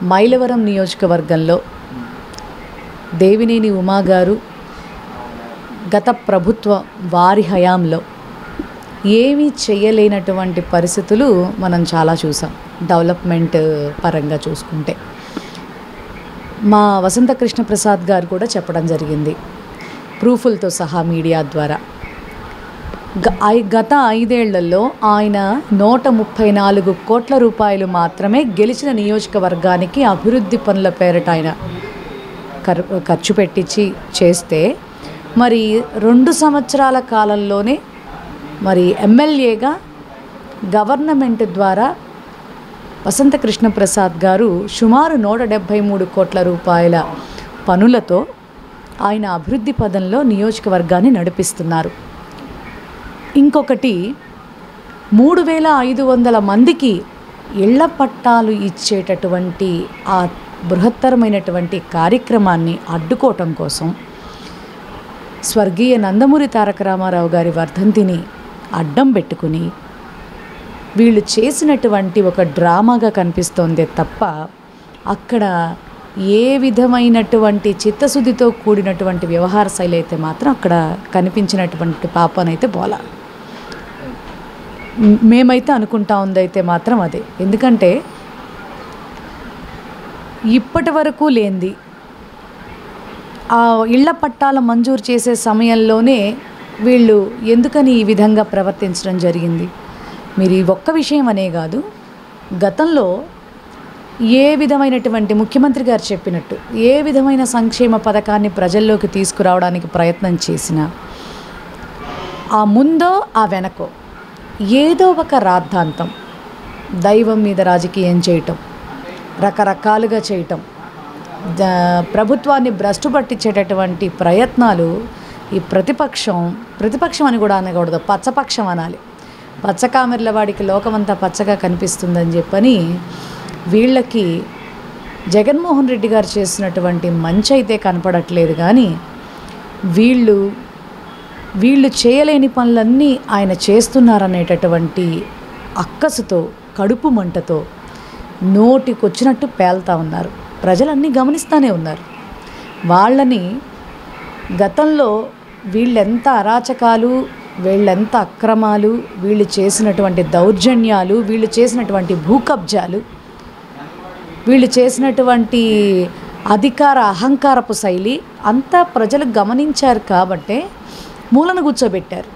మైలవరం నియోజకవర్గంలో దేవినేని ఉమా గారు గత ప్రభుత్వ వారి హయాంలో ఏమీ చేయలేనటువంటి పరిస్థితులు మనం చాలా చూసాం డెవలప్మెంట్ పరంగా చూసుకుంటే మా వసంత కృష్ణ ప్రసాద్ గారు కూడా చెప్పడం జరిగింది ప్రూఫులతో సహా మీడియా ద్వారా గ- ఐ- గత ఐదేళ్లలో ఆయన నూట ముప్పై నాలుగు కోట్ల రూపాయలు మాత్రమే గెలిచిన నియోజకవర్గానికి అభివృద్ధి పనుల పేరిట ఆయన ఖర్ ఖర్చు పెట్టించి చేస్తే మరి రెండు సంవత్సరాల కాలంలోనే మరి ఎమ్మెల్యేగా గవర్నమెంట్ ద్వారా వసంత కృష్ణ ప్రసాద్ గారు సుమారు నూట డెబ్భై మూడు కోట్ల రూపాయల పనులతో ఆయన అభివృద్ధి పదంలో నియోజకవర్గాన్ని నడిపిస్తున్నారు ఇంకొకటి మూడు వేల ఐదు వందల మందికి ఇళ్ల పట్టాలు ఇచ్చేటటువంటి ఆ బృహత్తరమైనటువంటి కార్యక్రమాన్ని అడ్డుకోవటం కోసం స్వర్గీయ నందమూరి తారక రామారావు గారి వర్ధంతిని అడ్డం పెట్టుకుని వీళ్ళు చేసినటువంటి ఒక డ్రామాగా కనిపిస్తోందే తప్ప అక్కడ ఏ విధమైనటువంటి చిత్తశుద్ధితో కూడినటువంటి వ్యవహార శైలి అయితే మాత్రం అక్కడ కనిపించినటువంటి పాపనైతే పోలా మ్- మేమైతే అనుకుంటా ఉందైతే మాత్రం అదే ఎందుకంటే ఇప్పటి వరకు లేనిది ఆ ఇళ్ల పట్టాల మంజూరు చేసే సమయంలోనే వీళ్ళు ఎందుకని ఈ విధంగా ప్రవర్తించడం జరిగింది మీరు ఈ ఒక్క విషయం అనే కాదు గతంలో ఏ విధమైనటువంటి ముఖ్యమంత్రి గారు చెప్పినట్టు ఏ విధమైన సంక్షేమ పథకాన్ని ప్రజల్లోకి తీసుకురావడానికి ప్రయత్నం చేసినా ఆ ముందో ఆ వెనకో ఏదో ఒక రాద్ధాంతం దైవం మీద రాజకీయం చేయటం రకరకాలుగా చేయటం ద- ప్రభుత్వాన్ని భ్రష్టు పట్టించేటటువంటి ప్రయత్నాలు ఈ ప్రతిపక్షం ప్రతిపక్షం అని కూడా అనకూడదు పచ్చపక్షం అనాలి పచ్చకామెర్ల వాడికి లోకమంతా పచ్చగా కనిపిస్తుందని చెప్పని వీళ్ళకి జగన్మోహన్ రెడ్డి గారు చేసినటువంటి మంచి అయితే కనపడట్లేదు కానీ వీళ్ళు వీళ్ళు చేయలేని పనులన్నీ ఆయన చేస్తున్నారనేటటువంటి అక్కసుతో కడుపు మంటతో నోటికొచ్చినట్టు పేల్తా ఉన్నారు ప్రజలన్నీ గమనిస్తూనే ఉన్నారు వాళ్ళని గతంలో వీళ్ళెంత అరాచకాలు వీళ్ళెంత అక్రమాలు వీళ్ళు చేసినటువంటి దౌర్జన్యాలు వీళ్ళు చేసినటువంటి భూకబ్జాలు వీళ్ళు చేసినటువంటి అధికార అహంకారపు శైలి అంతా ప్రజలు గమనించారు కాబట్టే మూలన కూర్చోబెట్టారు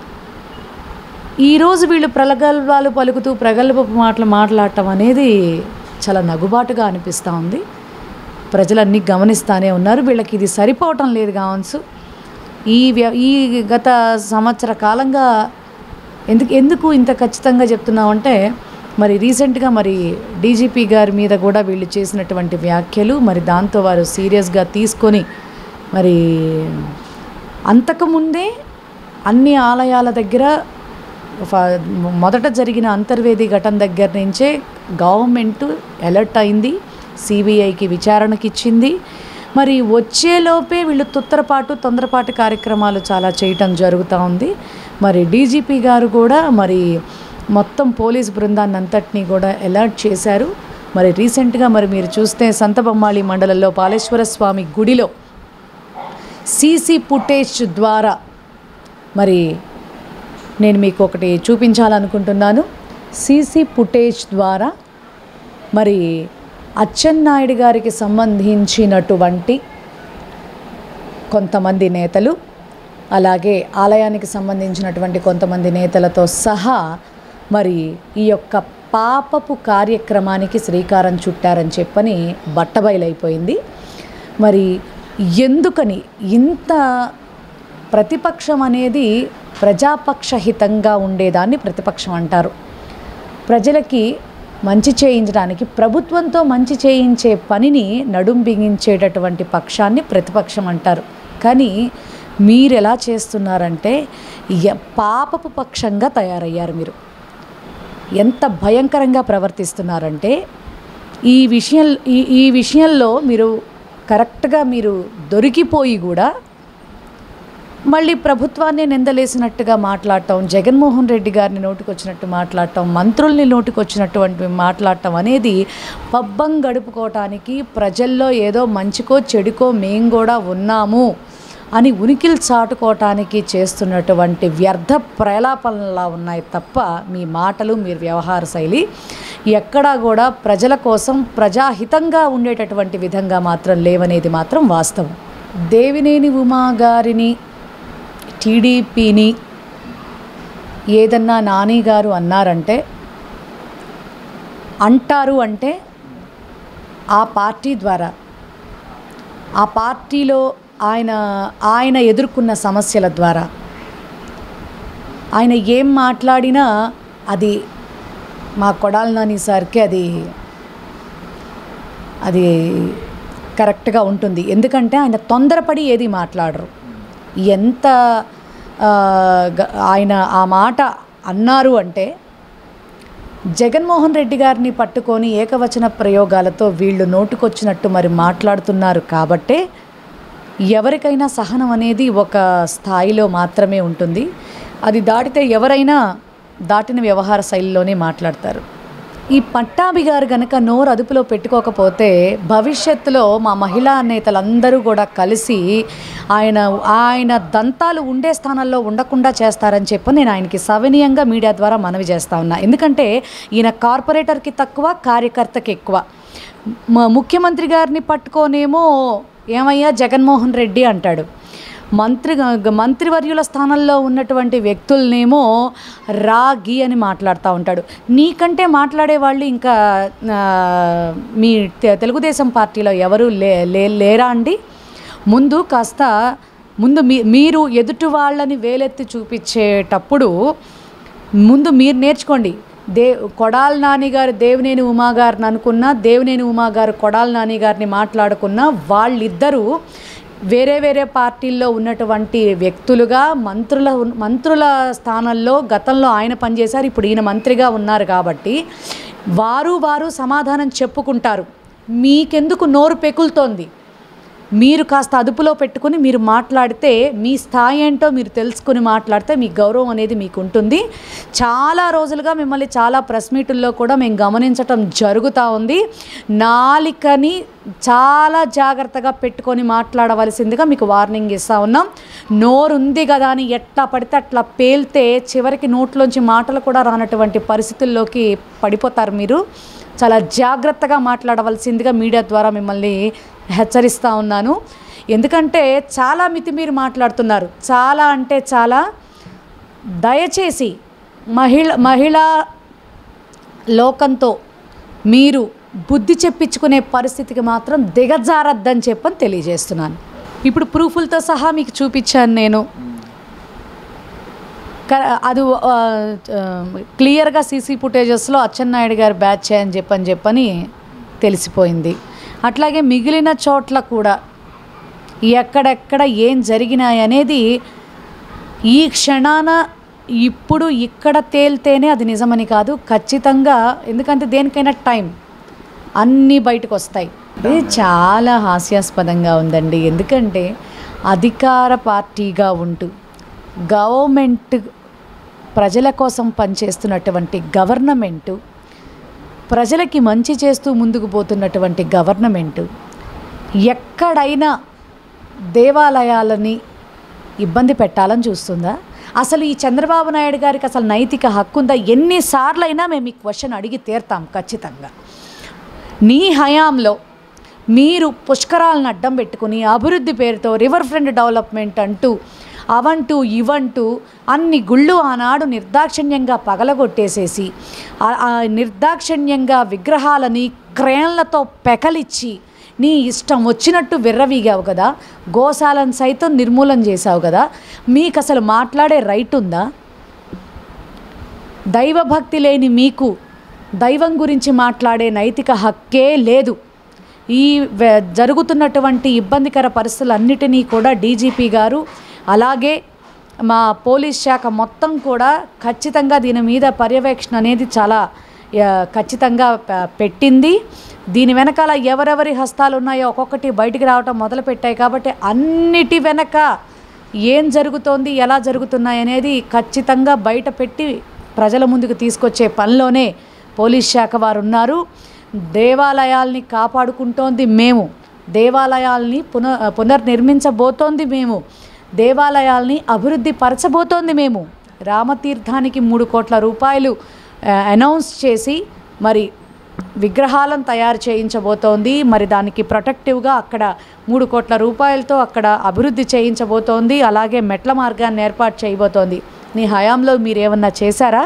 ఈరోజు వీళ్ళు ప్రగల్భాలు పలుకుతూ ప్రగల్భపు మాటలు మాట్లాడటం అనేది చాలా నగుబాటుగా అనిపిస్తూ ఉంది ప్రజలన్నీ గమనిస్తూనే ఉన్నారు వీళ్ళకి ఇది సరిపోవటం లేదు కావచ్చు ఈ వ్య ఈ గత సంవత్సర కాలంగా ఎందుకు ఎందుకు ఇంత ఖచ్చితంగా చెప్తున్నామంటే మరి రీసెంట్గా మరి డీజీపీ గారి మీద కూడా వీళ్ళు చేసినటువంటి వ్యాఖ్యలు మరి దాంతో వారు సీరియస్గా తీసుకొని మరి అంతకుముందే అన్ని ఆలయాల దగ్గర ఫ- మొదట జరిగిన అంతర్వేది ఘటన దగ్గర నుంచే గవర్నమెంట్ అలర్ట్ అయింది సిబిఐకి విచారణకి ఇచ్చింది మరి వచ్చేలోపే వీళ్ళు తుత్తరపాటు తొందరపాటు కార్యక్రమాలు చాలా చేయటం జరుగుతూ ఉంది మరి డీజీపీ గారు కూడా మరి మొత్తం పోలీస్ బృందాన్ని అంతటినీ కూడా అలర్ట్ చేశారు మరి రీసెంట్గా మరి మీరు చూస్తే సంతబొమ్మాళి మండలంలో పాలేశ్వర స్వామి గుడిలో సీసీ ఫుటేజ్ ద్వారా మరి నేను మీకు ఒకటి చూపించాలనుకుంటున్నాను సీసీ ఫుటేజ్ ద్వారా మరి అచ్చెన్నాయుడు గారికి సంబంధించినటువంటి కొంతమంది నేతలు అలాగే ఆలయానికి సంబంధించినటువంటి కొంతమంది నేతలతో సహా మరి ఈ యొక్క పాపపు కార్యక్రమానికి శ్రీకారం చుట్టారని చెప్పని బట్టబయలైపోయింది మరి ఎందుకని ఇంత ప్రతిపక్షం అనేది ప్రజాపక్షహితంగా ఉండేదాన్ని ప్రతిపక్షం అంటారు ప్రజలకి మంచి చేయించడానికి ప్రభుత్వంతో మంచి చేయించే పనిని నడుం బిగించేటటువంటి పక్షాన్ని ప్రతిపక్షం అంటారు కానీ మీరు ఎలా చేస్తున్నారంటే య- పాపపు పక్షంగా తయారయ్యారు మీరు ఎంత భయంకరంగా ప్రవర్తిస్తున్నారంటే ఈ విషయం ఈ ఈ విషయంలో మీరు కరెక్ట్గా మీరు దొరికిపోయి కూడా మళ్ళీ ప్రభుత్వాన్ని నిందలేసినట్టుగా మాట్లాడటం జగన్మోహన్ రెడ్డి గారిని నోటికొచ్చినట్టు మాట్లాడటం మంత్రుల్ని నోటికొచ్చినటువంటి మాట్లాడటం అనేది పబ్బం గడుపుకోవటానికి ప్రజల్లో ఏదో మంచికో చెడుకో మేం కూడా ఉన్నాము అని ఉనికిలు చాటుకోవటానికి చేస్తున్నటువంటి వ్యర్థ ప్రలాపనలా ఉన్నాయి తప్ప మీ మాటలు మీ వ్యవహార శైలి ఎక్కడా కూడా ప్రజల కోసం ప్రజాహితంగా ఉండేటటువంటి విధంగా మాత్రం లేవనేది మాత్రం వాస్తవం దేవినేని ఉమా గారిని టీడీపీని ఏదన్నా నాని గారు అన్నారంటే అంటారు అంటే ఆ పార్టీ ద్వారా ఆ పార్టీలో ఆయన ఆయన ఎదుర్కొన్న సమస్యల ద్వారా ఆయన ఏం మాట్లాడినా అది మా కొడాలి నాని సార్కి అది అది కరెక్ట్గా ఉంటుంది ఎందుకంటే ఆయన తొందరపడి ఏది మాట్లాడరు ఎంత ఆ, గ- ఆయన ఆ మాట అన్నారు అంటే జగన్మోహన్ రెడ్డి గారిని పట్టుకొని ఏకవచన ప్రయోగాలతో వీళ్ళు నోటుకొచ్చినట్టు మరి మాట్లాడుతున్నారు కాబట్టే ఎవరికైనా సహనం అనేది ఒక స్థాయిలో మాత్రమే ఉంటుంది అది దాటితే ఎవరైనా దాటిన వ్యవహార శైలిలోనే మాట్లాడతారు ఈ పట్టాభి గారు గనక నోరు అదుపులో పెట్టుకోకపోతే భవిష్యత్తులో మా మహిళా నేతలందరూ కూడా కలిసి ఆయన ఆయన దంతాలు ఉండే స్థానాల్లో ఉండకుండా చేస్తారని చెప్పి నేను ఆయనకి సవినీయంగా మీడియా ద్వారా మనవి చేస్తా ఉన్నా ఎందుకంటే ఈయన కార్పొరేటర్కి తక్కువ కార్యకర్తకి ఎక్కువ మ- ముఖ్యమంత్రి గారిని పట్టుకోనేమో ఏమయ్యా జగన్మోహన్ రెడ్డి అంటాడు మంత్రి మంత్రివర్యుల స్థానంలో ఉన్నటువంటి వ్యక్తులనేమో రాగి అని మాట్లాడుతూ ఉంటాడు నీకంటే మాట్లాడే వాళ్ళు ఇంకా ఆ, మీ తె- తెలుగుదేశం పార్టీలో ఎవరు లే లే- లేరా అండి ముందు కాస్త ముందు మీ మీరు ఎదుటి వాళ్ళని వేలెత్తి చూపించేటప్పుడు ముందు మీరు నేర్చుకోండి దే కొడాల నాని గారు దేవినేని ఉమా గారిని అనుకున్నా దేవినేని ఉమా గారు కొడాల నాని గారిని మాట్లాడుకున్నా వాళ్ళిద్దరూ వేరే వేరే పార్టీల్లో ఉన్నటువంటి వ్యక్తులుగా మంత్రుల మంత్రుల స్థానంలో గతంలో ఆయన పనిచేశారు ఇప్పుడు ఈయన మంత్రిగా ఉన్నారు కాబట్టి వారు వారు సమాధానం చెప్పుకుంటారు మీకెందుకు నోరు పెకులుతోంది మీరు కాస్త అదుపులో పెట్టుకుని మీరు మాట్లాడితే మీ స్థాయి ఏంటో మీరు తెలుసుకుని మాట్లాడితే మీ గౌరవం అనేది మీకు ఉంటుంది చాలా రోజులుగా మిమ్మల్ని చాలా ప్రెస్ మీటుల్లో కూడా మేము గమనించటం జరుగుతూ ఉంది నాలికని చాలా జాగ్రత్తగా పెట్టుకొని మాట్లాడవలసిందిగా మీకు వార్నింగ్ ఇస్తా ఉన్నాం నోరుంది కదా అని ఎట్లా పడితే అట్లా పేల్తే చివరికి నోట్లోంచి మాటలు కూడా రానటువంటి పరిస్థితుల్లోకి పడిపోతారు మీరు చాలా జాగ్రత్తగా మాట్లాడవలసిందిగా మీడియా ద్వారా మిమ్మల్ని హెచ్చరిస్తూ ఉన్నాను ఎందుకంటే చాలా మితిమీరి మాట్లాడుతున్నారు చాలా అంటే చాలా దయచేసి మహిళ మహిళా లోకంతో మీరు బుద్ధి చెప్పించుకునే పరిస్థితికి మాత్రం దిగజారద్దని చెప్పని తెలియజేస్తున్నాను ఇప్పుడు ప్రూఫులతో సహా మీకు చూపించాను నేను క- అది ఆ, ఆ, క్లియర్గా సీసీ ఫుటేజెస్లో అచ్చెన్నాయుడు గారి బ్యాచ్ అని చెప్పని చెప్పని తెలిసిపోయింది అట్లాగే మిగిలిన చోట్ల కూడా ఎక్కడెక్కడ ఏం జరిగినాయి అనేది ఈ క్షణాన ఇప్పుడు ఇక్కడ తేలితేనే అది నిజమని కాదు ఖచ్చితంగా ఎందుకంటే దేనికైనా టైం అన్నీ బయటకు వస్తాయి ఇది చాలా హాస్యాస్పదంగా ఉందండి ఎందుకంటే అధికార పార్టీగా ఉంటూ గవర్నమెంట్ ప్రజల కోసం పనిచేస్తున్నటువంటి గవర్నమెంటు ప్రజలకి మంచి చేస్తూ ముందుకు పోతున్నటువంటి గవర్నమెంటు ఎక్కడైనా దేవాలయాలని ఇబ్బంది పెట్టాలని చూస్తుందా అసలు ఈ చంద్రబాబు నాయుడు గారికి అసలు నైతిక హక్కు ఉందా ఎన్నిసార్లైనా మేము ఈ క్వశ్చన్ అడిగి తీరుతాం ఖచ్చితంగా నీ హయాంలో మీరు పుష్కరాలను అడ్డం పెట్టుకుని అభివృద్ధి పేరుతో రివర్ ఫ్రంట్ డెవలప్మెంట్ అంటూ అవంటూ ఇవంటూ అన్ని గుళ్ళు ఆనాడు నిర్దాక్షిణ్యంగా పగలగొట్టేసేసి ఆ- ఆ నిర్దాక్షిణ్యంగా విగ్రహాలని క్రేన్లతో పెకలిచ్చి నీ ఇష్టం వచ్చినట్టు విర్రవీగావు కదా గోశాలను సైతం నిర్మూలన చేశావు కదా మీకు అసలు మాట్లాడే రైట్ ఉందా దైవభక్తి లేని మీకు దైవం గురించి మాట్లాడే నైతిక హక్కే లేదు ఈ వె- జరుగుతున్నటువంటి ఇబ్బందికర పరిస్థితులన్నిటినీ కూడా డీజీపీ గారు అలాగే మా పోలీస్ శాఖ మొత్తం కూడా ఖచ్చితంగా దీని మీద పర్యవేక్షణ అనేది చాలా ఆ, ఖచ్చితంగా ప- పెట్టింది దీని వెనకాల ఎవరెవరి హస్తాలు ఉన్నాయో ఒక్కొక్కటి బయటికి రావటం మొదలుపెట్టాయి కాబట్టి అన్నిటి వెనక ఏం జరుగుతోంది ఎలా జరుగుతున్నాయి అనేది ఖచ్చితంగా బయట పెట్టి ప్రజల ముందుకు తీసుకొచ్చే పనిలోనే పోలీస్ శాఖ వారు ఉన్నారు దేవాలయాల్ని కాపాడుకుంటోంది మేము దేవాలయాల్ని పున పునర్నిర్మించబోతోంది మేము దేవాలయాల్ని అభివృద్ధి పరచబోతోంది మేము రామతీర్థానికి మూడు కోట్ల రూపాయలు ఆ, అనౌన్స్ చేసి మరి విగ్రహాలను తయారు చేయించబోతోంది మరి దానికి ప్రొటెక్టివ్గా అక్కడ మూడు కోట్ల రూపాయలతో అక్కడ అభివృద్ధి చేయించబోతోంది అలాగే మెట్ల మార్గాన్ని ఏర్పాటు చేయబోతోంది నీ హయాంలో మీరేమన్నా చేశారా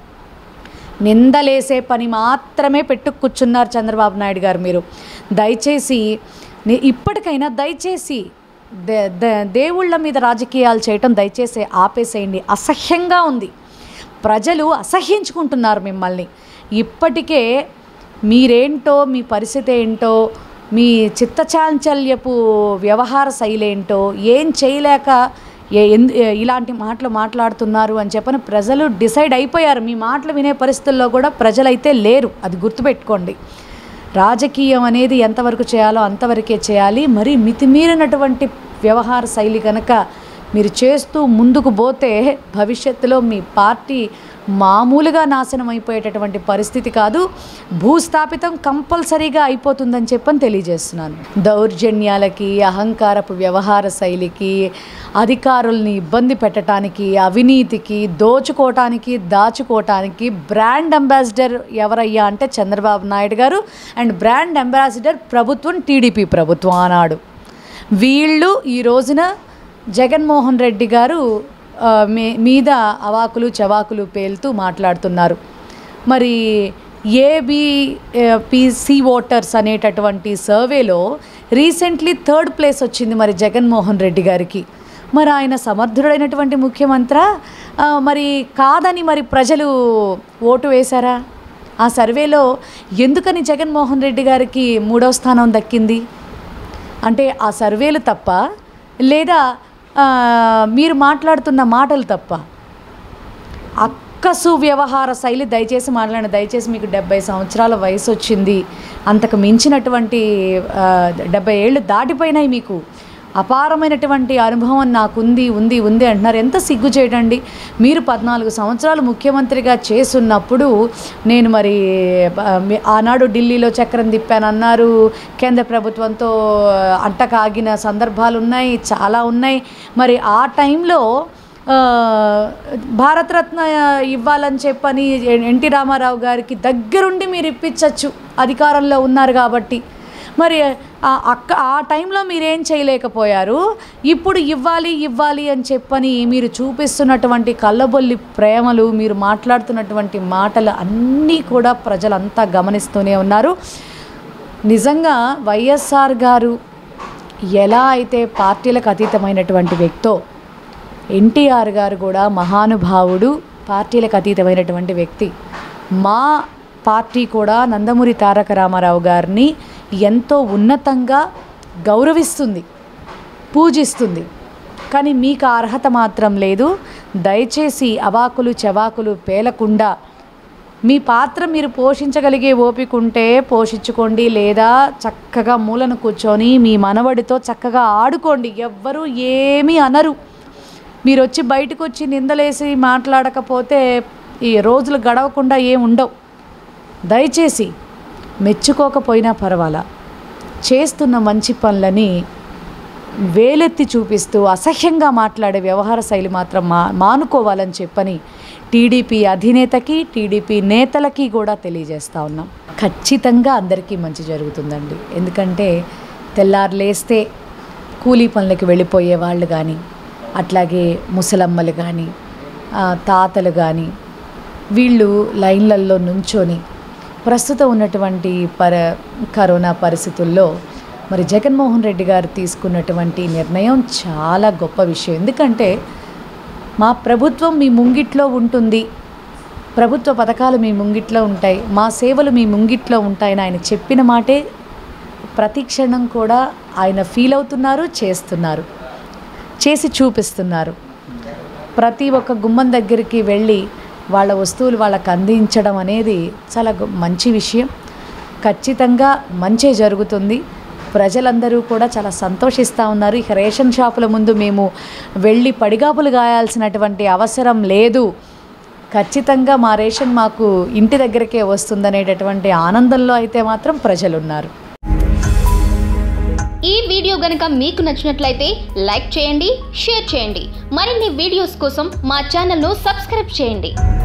నిందలేసే పని మాత్రమే పెట్టు కూర్చున్నారు చంద్రబాబు నాయుడు గారు మీరు దయచేసి ని- ఇప్పటికైనా దయచేసి దే- దే- దేవుళ్ళ మీద రాజకీయాలు చేయటం దయచేసి ఆపేసేయండి అసహ్యంగా ఉంది ప్రజలు అసహ్యించుకుంటున్నారు మిమ్మల్ని ఇప్పటికే మీరేంటో మీ పరిస్థితి ఏంటో మీ చిత్తచాంచల్యపు వ్యవహార శైలి ఏంటో ఏం చేయలేక ఏ- ఎందు- ఏ- ఇలాంటి మాటలు మాట్లాడుతున్నారు అని చెప్పని ప్రజలు డిసైడ్ అయిపోయారు మీ మాటలు వినే పరిస్థితుల్లో కూడా ప్రజలైతే లేరు అది గుర్తుపెట్టుకోండి రాజకీయం అనేది ఎంతవరకు చేయాలో అంతవరకే చేయాలి మరి మితిమీరినటువంటి వ్యవహార శైలి కనుక మీరు చేస్తూ ముందుకు పోతే భవిష్యత్తులో మీ పార్టీ మామూలుగా నాశనం అయిపోయేటటువంటి పరిస్థితి కాదు భూస్థాపితం కంపల్సరీగా అయిపోతుందని చెప్పని తెలియజేస్తున్నాను దౌర్జన్యాలకి అహంకారపు వ్యవహార శైలికి అధికారుల్ని ఇబ్బంది పెట్టడానికి అవినీతికి దోచుకోవటానికి దాచుకోవటానికి బ్రాండ్ అంబాసిడర్ ఎవరయ్యా అంటే చంద్రబాబు నాయుడు గారు అండ్ బ్రాండ్ అంబాసిడర్ ప్రభుత్వం టీడీపీ ప్రభుత్వం ఆనాడు వీళ్ళు ఈ రోజున జగన్మోహన్ రెడ్డి గారు ఆ, మీ మీద అవాకులు చవాకులు పేలుతూ మాట్లాడుతున్నారు మరి ఏబి పిసి ఓటర్స్ అనేటటువంటి సర్వేలో రీసెంట్లీ థర్డ్ ప్లేస్ వచ్చింది మరి జగన్మోహన్ రెడ్డి గారికి మరి ఆయన సమర్థుడైనటువంటి ముఖ్యమంత్ర ఆ, మరి కాదని మరి ప్రజలు ఓటు వేశారా ఆ సర్వేలో ఎందుకని జగన్మోహన్ రెడ్డి గారికి మూడవ స్థానం దక్కింది అంటే ఆ సర్వేలు తప్ప లేదా ఆ, మీరు మాట్లాడుతున్న మాటలు తప్ప అక్కసు వ్యవహార శైలి దయచేసి మాట్లాడండి దయచేసి మీకు డెబ్బై సంవత్సరాల వయసు వచ్చింది అంతకు మించినటువంటి ఆ, డెబ్బై ఏళ్ళు దాటిపోయినాయి మీకు అపారమైనటువంటి అనుభవం నాకుంది ఉంది ఉంది అంటున్నారు ఎంత సిగ్గు చేయడండి మీరు పద్నాలుగు సంవత్సరాలు ముఖ్యమంత్రిగా చేసున్నప్పుడు నేను మరి ఆ, మీ- ఆనాడు ఢిల్లీలో చక్రం తిప్పానన్నారు కేంద్ర ప్రభుత్వంతో అంటకాగిన సందర్భాలు ఉన్నాయి చాలా ఉన్నాయి మరి ఆ టైంలో ఆ, భారతరత్న ఇవ్వాలని చెప్పని ఎన్టీ రామారావు గారికి దగ్గరుండి మీరు ఇప్పించవచ్చు అధికారంలో ఉన్నారు కాబట్టి మరి ఆ అక్క ఆ టైంలో మీరేం చేయలేకపోయారు ఇప్పుడు ఇవ్వాలి ఇవ్వాలి అని చెప్పని మీరు చూపిస్తున్నటువంటి కళ్ళబొల్లి ప్రేమలు మీరు మాట్లాడుతున్నటువంటి మాటలు అన్నీ కూడా ప్రజలంతా గమనిస్తూనే ఉన్నారు నిజంగా వైఎస్ఆర్ గారు ఎలా అయితే పార్టీలకు అతీతమైనటువంటి వ్యక్తో ఎన్టీఆర్ గారు కూడా మహానుభావుడు పార్టీలకు అతీతమైనటువంటి వ్యక్తి మా పార్టీ కూడా నందమూరి తారక రామారావు గారిని ఎంతో ఉన్నతంగా గౌరవిస్తుంది పూజిస్తుంది కానీ మీకు ఆ అర్హత మాత్రం లేదు దయచేసి అవాకులు చవాకులు పేలకుండా మీ పాత్ర మీరు పోషించగలిగే ఓపిక ఉంటే పోషించుకోండి లేదా చక్కగా మూలను కూర్చొని మీ మనవడితో చక్కగా ఆడుకోండి ఎవ్వరూ ఏమీ అనరు మీరు వచ్చి బయటకు వచ్చి నిందలేసి మాట్లాడకపోతే ఈ రోజులు గడవకుండా ఏం ఉండవు దయచేసి మెచ్చుకోకపోయినా పర్వాలా చేస్తున్న మంచి పనులని వేలెత్తి చూపిస్తూ అసహ్యంగా మాట్లాడే వ్యవహార శైలి మాత్రం మా మానుకోవాలని చెప్పని టీడీపీ అధినేతకి టీడీపీ నేతలకి కూడా తెలియజేస్తా ఉన్నాం ఖచ్చితంగా అందరికీ మంచి జరుగుతుందండి ఎందుకంటే తెల్లారు లేస్తే కూలీ పనులకి వెళ్ళిపోయే వాళ్ళు కానీ అట్లాగే ముసలమ్మలు కానీ ఆ, తాతలు కానీ వీళ్ళు లైన్లల్లో నుంచొని ప్రస్తుతం ఉన్నటువంటి పర కరోనా పరిస్థితుల్లో మరి జగన్మోహన్ రెడ్డి గారు తీసుకున్నటువంటి నిర్ణయం చాలా గొప్ప విషయం ఎందుకంటే మా ప్రభుత్వం మీ ముంగిట్లో ఉంటుంది ప్రభుత్వ పథకాలు మీ ముంగిట్లో ఉంటాయి మా సేవలు మీ ముంగిట్లో ఉంటాయని ఆయన చెప్పిన మాటే ప్రతి క్షణం కూడా ఆయన ఫీల్ అవుతున్నారు చేస్తున్నారు చేసి చూపిస్తున్నారు ప్రతి ఒక్క గుమ్మం దగ్గరికి వెళ్ళి వాళ్ళ వస్తువులు వాళ్ళకి అందించడం అనేది చాలా గొ- మంచి విషయం ఖచ్చితంగా మంచే జరుగుతుంది ప్రజలందరూ కూడా చాలా సంతోషిస్తూ ఉన్నారు ఇక రేషన్ షాపుల ముందు మేము వెళ్ళి పడిగాపులు గాయాల్సినటువంటి అవసరం లేదు ఖచ్చితంగా మా రేషన్ మాకు ఇంటి దగ్గరకే వస్తుందనేటటువంటి ఆనందంలో అయితే మాత్రం ప్రజలు ఉన్నారు ఈ వీడియో గనుక మీకు నచ్చినట్లయితే లైక్ చేయండి షేర్ చేయండి మరిన్ని వీడియోస్ కోసం మా ఛానల్ను సబ్స్క్రైబ్ చేయండి